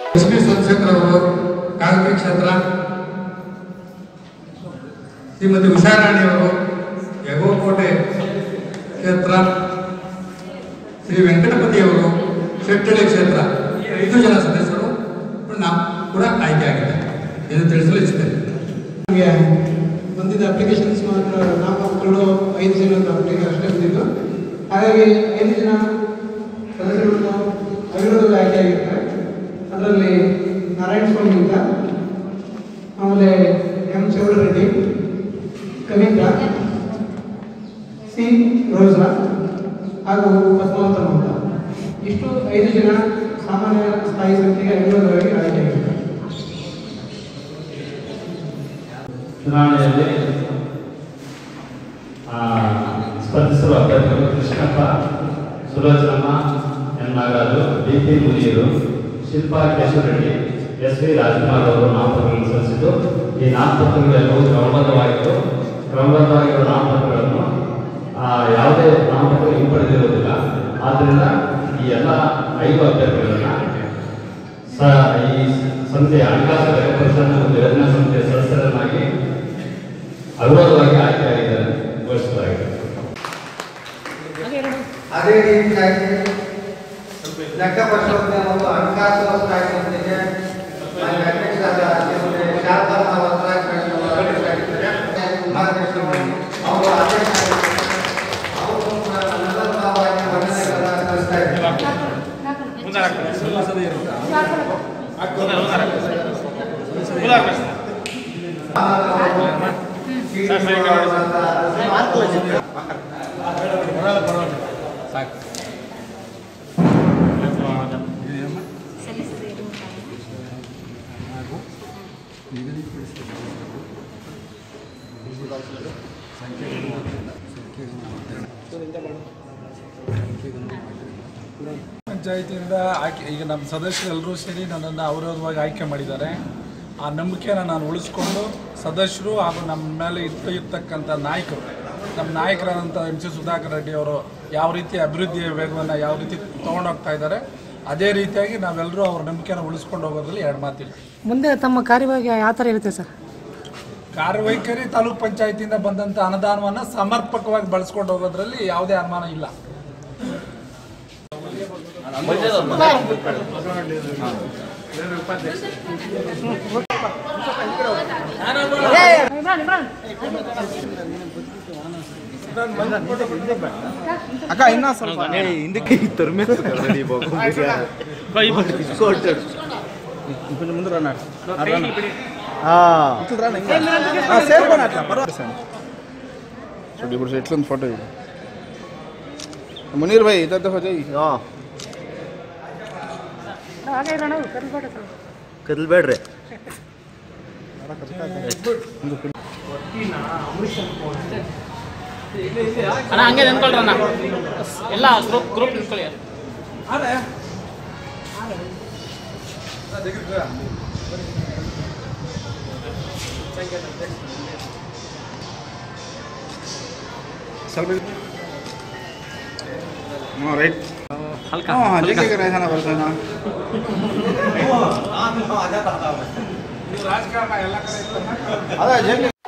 S P Somashekar ಅವರು ಕಾಂಗ್ರೆಸ್ ಕ್ಷೇತ್ರ ಶ್ರೀಮತಿ ಉಷಾರಾಣಿ ಅವರು ಯಗೋಕೋಟೆ ಕ್ಷೇತ್ರ ಶ್ರೀ ವೆಂಕಟಪತಿ ಅವರು ಶೆಟ್ಟಳ್ಳಿ ಕ್ಷೇತ್ರ ಈ ಐದು ಜನ ಸದಸ್ಯರು ನಾವು ಕೂಡ ಆಯ್ಕೆಯಾಗಿದ್ದಾರೆ ಎಂದು ತಿಳಿಸಲು ಇಚ್ಛಿಸ್ತೇನೆ ನಮಗೆ ಬಂದಿದ್ದ ಅಪ್ಲಿಕೇಶನ್ಸ್ ಮಾತ್ರ ನಾಮಪತ್ರಗಳು ಐದು ಜನದ ಅಪ್ಲಿಕೇಶನ್ ಅಷ್ಟೇ ಬಂದಿದ್ದು ಹಾಗಾಗಿ ಐದು ಜನ ಸದಸ್ಯರುಗಳು ಅವಿರೋಧವಾಗಿ ಆಯ್ಕೆಯಾಗಿರ್ತಾರೆ ಅದರಲ್ಲಿ ನಾರಾಯಣ ಸ್ವಾಮಿ ಅಂತ ಆಮೇಲೆ ಎಂ ರೆಡ್ಡಿ ಕವಿತಾ ಸಿ ರೋಸಾ ಹಾಗೂ ಪದ್ಮಾವತಂ ಅಂತ ಇಷ್ಟು ಐದು ಜನ ಸಾಮಾನ್ಯ ಸ್ಥಾಯಿ ಸಮಿತಿಗೆ ಅವಿರೋಧವಾಗಿ ಆಯ್ಕೆಯಾಗಿರ್ತಾರೆ ಚುನಾವಣೆಯಲ್ಲಿ ಆ, ಸ್ಪರ್ಧಿಸುವ ಅಭ್ಯರ್ಥಿಗಳು Krishnappa Sulochanamma N Nagaraju D P Muniyaru Shilpa Keshavareddy S V Rajkumar ಅವರು ನಾಮಪತ್ರಗಳನ್ನು ಸಲ್ಲಿಸಿದ್ದು ಈ ನಾಮಪತ್ರಗಳೆಲ್ಲವೂ ಕ್ರಮಬದ್ಧವಾಗಿದ್ದು ಕ್ರಮಬದ್ಧವಾಗಿರುವ ನಾಮಪತ್ರಗಳನ್ನು ಆ, ಯಾವುದೇ ನಾಮಪತ್ರ ಹಿಂಪಡೆದಿರುವುದಿಲ್ಲ ಆದ್ದರಿಂದ ಈ ಎಲ್ಲ ಐದು ಅಭ್ಯರ್ಥಿಗಳನ್ನ ಸ ಈ ಸಂಸ್ಥೆಯ ಹಣಕಾಸು ಕಾರ್ಯ ಪರಿಷತ್ ಮತ್ತು ಯೋಜನಾ ಸಂಸ್ಥೆಯ ಸದಸ್ಯರನ್ನಾಗಿ ಅವಿರೋಧವಾಗಿ ಆಯ್ಕೆಯಾಗಿದ್ದಾರೆ ಘೋಷಿಸಲಾಗಿದೆ ಅದೇ ರೀತಿಯಾಗಿ ಲೆಕ್ಕ ಪರಿಶೋಧನೆ ಮತ್ತು ಹಣಕಾಸು ಸ್ಥಾಯಿ ಸಂಸ್ಥೆಗೆ ಮಾನ್ಯ ಅಧ್ಯಕ್ಷರಾದ ಶ್ರೀಮತಿ ಶಾರದಮ್ಮ ವಸರಾಜ್ ಮಾರ್ಗದರ್ಶನ ಮಾಡಿ ಅವರು ಅಧ್ಯಕ್ಷರಾಗಿದ್ದಾರೆ. ಅವರು ಕೂಡ ನನ್ನೆಲ್ಲರ ಪರವಾಗಿ ವಂದನೆಗಳನ್ನ ಸಲ್ಲಿಸ್ತಾ ಇದ್ದಾರೆ. ಪಂಚಾಯತಿಯಿಂದ ಆಯ್ಕೆ ಈಗ ನಮ್ಮ ಸದಸ್ಯರೆಲ್ಲರೂ ಸೇರಿ ನನ್ನನ್ನು ಅವಿರೋಧವಾಗಿ ಆಯ್ಕೆ ಮಾಡಿದ್ದಾರೆ ಆ ನಂಬಿಕೆನ ನಾನು ಉಳಿಸ್ಕೊಂಡು ಸದಸ್ಯರು ಹಾಗೂ ನಮ್ಮ ಮೇಲೆ ಇಟ್ಟು ಇರ್ತಕ್ಕಂಥ ನಾಯಕರು ನಮ್ಮ ನಾಯಕರಾದಂಥ ಎಂ ಸಿ ಸುಧಾಕರ್ ರೆಡ್ಡಿ ಅವರು ಯಾವ ರೀತಿ ಅಭಿವೃದ್ಧಿಯ ವೇಗವನ್ನು ಯಾವ ರೀತಿ ತೊಗೊಂಡೋಗ್ತಾ ಇದ್ದಾರೆ ಅದೇ ರೀತಿಯಾಗಿ ನಾವೆಲ್ಲರೂ ಅವ್ರ ನಂಬಿಕೆನ ಉಳಿಸ್ಕೊಂಡು ಹೋಗೋದ್ರಲ್ಲಿ ಎರಡು ಮಾತಿಲ್ಲ ಮುಂದೆ ತಮ್ಮ ಕಾರ್ಯವಾಗಿ ಯಾವ ಥರ ಇರುತ್ತೆ ಸರ್ ಕಾರ್ಯವೈಖರಿ ತಾಲೂಕ್ ಪಂಚಾಯತಿಯಿಂದ ಬಂದಂಥ ಅನುದಾನವನ್ನು ಸಮರ್ಪಕವಾಗಿ ಬಳಸ್ಕೊಂಡು ಹೋಗೋದ್ರಲ್ಲಿ ಯಾವುದೇ ಅನುಮಾನ ಇಲ್ಲ ಅಕ್ಕ ಇನ್ನ ಸ್ವಲ್ಪ ಹಿಂದಕ್ಕೆ ತರ್ಮೇಲೆ కొంచెం ముందు రన్నా సేర్కొని అట్లా పర్వాలేదు చూడు ఇప్పుడు ఎట్లుంది ఫోటో ఇది మునీర్ భాయ్ ఇద్దరు దఫా చెయ్యి ಹಾಗೆ ಇರೋಣ ಕರಿಬೇಡ ಸರ್ ಕದಲ್ಬೇಡ್ರಿ ಅಣ್ಣ ಹಂಗೆ ನಿಂತ್ಕೊಳ್ರಣ್ಣ ಎಲ್ಲ ಗ್ರೂಪ್ ಗ್ರೂಪ್ ನಿಂತ್ಕೊಳ್ಳಿ ರೈಟ್ ಹಾಂ ಜೆ ಕೆ ರಾಜನ ಬರ್ತಾನ ರಾಜಕಾರಣ ಎಲ್ಲ ಕಡೆ ಅದ ಜೆ ಕೆ